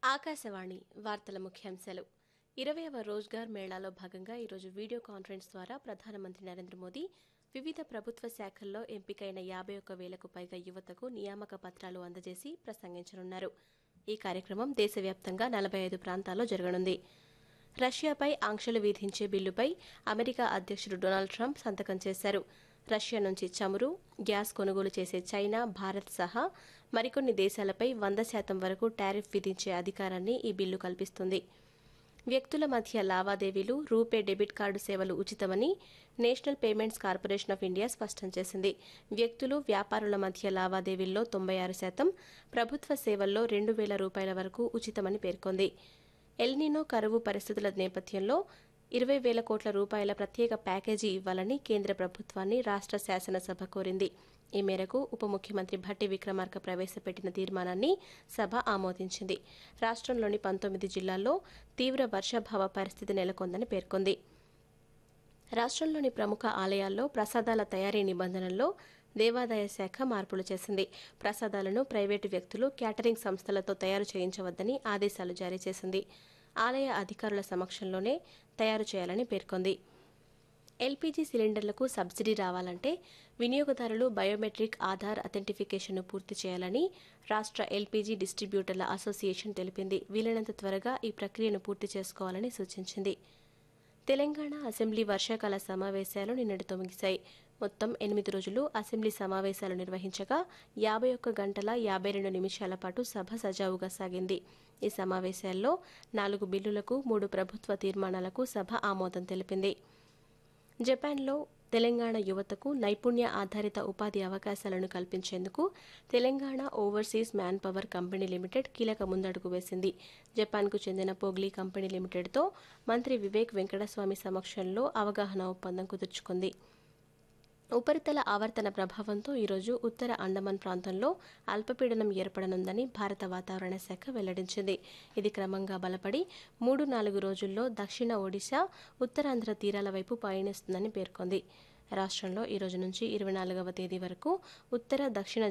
ఆకాశవాణి వార్తల ముఖ్యాంశాలు ఇరవైవ రోజ్గార్ మేళాలో భాగంగా ఈరోజు వీడియో కాన్ఫరెన్స్ ద్వారా ప్రధానమంత్రి నరేంద్ర మోదీ వివిధ ప్రభుత్వ శాఖల్లో ఎంపికైన యాబై ఒక్క వేలకు పైగా యువతకు నియామక పత్రాలు అందజేసి ప్రసంగించనున్నారు ఈ కార్యక్రమం దేశవ్యాప్తంగా నలభై ఐదు ప్రాంతాల్లో జరగనుంది రష్యాపై ఆంక్షలు విధించే బిల్లుపై అమెరికా అధ్యక్షుడు డొనాల్డ్ ట్రంప్ సంతకం చేశారు రష్యా నుంచి చమురు గ్యాస్ కొనుగోలు చేసే చైనా భారత్ సహా మరికొన్ని దేశాలపై వంద శాతం వరకు టారిఫ్ విధించే అధికారాన్ని ఈ బిల్లు కల్పిస్తుంది వ్యక్తుల మధ్య లావాదేవీలు రూపే డెబిట్ కార్డు సేవలు ఉచితమని National Payments Corporation of India స్పష్టం చేసింది వ్యక్తులు వ్యాపారుల మధ్య లావాదేవీల్లో తొంభై ఆరు శాతం ప్రభుత్వ సేవల్లో రెండు వేల రూపాయల వరకు ఉచితమని పేర్కొంది ఎల్నినో కరువు పరిస్థితుల నేపథ్యంలో ఇరవై వేల కోట్ల రూపాయల ప్రత్యేక ప్యాకేజీ ఇవ్వాలని కేంద్ర ప్రభుత్వాన్ని రాష్ట్ర శాసనసభ కోరింది ఈ మేరకు ఉప ముఖ్యమంత్రి భట్టి విక్రమార్క ప్రవేశపెట్టిన తీర్మానాన్ని సభ ఆమోదించింది రాష్ట్రంలోని పంతొమ్మిది జిల్లాల్లో తీవ్ర వర్షాభావ పరిస్థితి నెలకొందని పేర్కొంది రాష్ట్రంలోని ప్రముఖ ఆలయాల్లో ప్రసాదాల తయారీ నిబంధనల్లో దేవాదాయ శాఖ మార్పులు చేసింది ప్రసాదాలను ప్రైవేటు వ్యక్తులు క్యాటరింగ్ సంస్థలతో తయారు చేయించవద్దని ఆదేశాలు జారీ చేసింది ఆలయ అధికారుల సమక్షంలోనే తయారు చేయాలని పేర్కొంది ఎల్పీజీ సిలిండర్లకు సబ్సిడీ రావాలంటే వినియోగదారులు బయోమెట్రిక్ ఆధార్ అథెంటిఫికేషన్ను పూర్తి చేయాలని రాష్ట్ర ఎల్పీజీ డిస్ట్రిబ్యూటర్ల అసోసియేషన్ తెలిపింది వీలైనంత త్వరగా ఈ ప్రక్రియను పూర్తి చేసుకోవాలని సూచించింది తెలంగాణ అసెంబ్లీ వర్షాకాల సమావేశాలు నిన్నటితో ముగిశాయి మొత్తం ఎనిమిది రోజులు అసెంబ్లీ సమావేశాలు నిర్వహించగా యాభై ఒక్క గంటల యాభై రెండు నిమిషాల పాటు సభ సజావుగా సాగింది ఈ సమావేశాల్లో నాలుగు బిల్లులకు మూడు ప్రభుత్వ తీర్మానాలకు సభ ఆమోదం తెలిపింది జపాన్లో తెలంగాణ యువతకు నైపుణ్య ఆధారిత ఉపాధి అవకాశాలను కల్పించేందుకు Telangana overseas man power company limited కీలక ముందడుగు వేసింది జపాన్కు చెందిన పోగ్లీ కంపెనీ లిమిటెడ్తో మంత్రి వివేక్ వెంకటస్వామి సమక్షంలో అవగాహన ఒప్పందం కుదుర్చుకుంది ఉపరితల ఆవర్తన ప్రభావంతో ఈరోజు ఉత్తర అండమాన్ ప్రాంతంలో అల్పపీడనం ఏర్పడనుందని భారత వాతావరణ శాఖ వెల్లడించింది ఇది క్రమంగా బలపడి మూడు నాలుగు రోజుల్లో దక్షిణ ఒడిశా ఉత్తరాంధ్ర తీరాల వైపు పయనిస్తుందని పేర్కొంది రాష్ట్రంలో ఈ రోజు నుంచి ఇరవై నాలుగవ తేదీ వరకు ఉత్తర దక్షిణ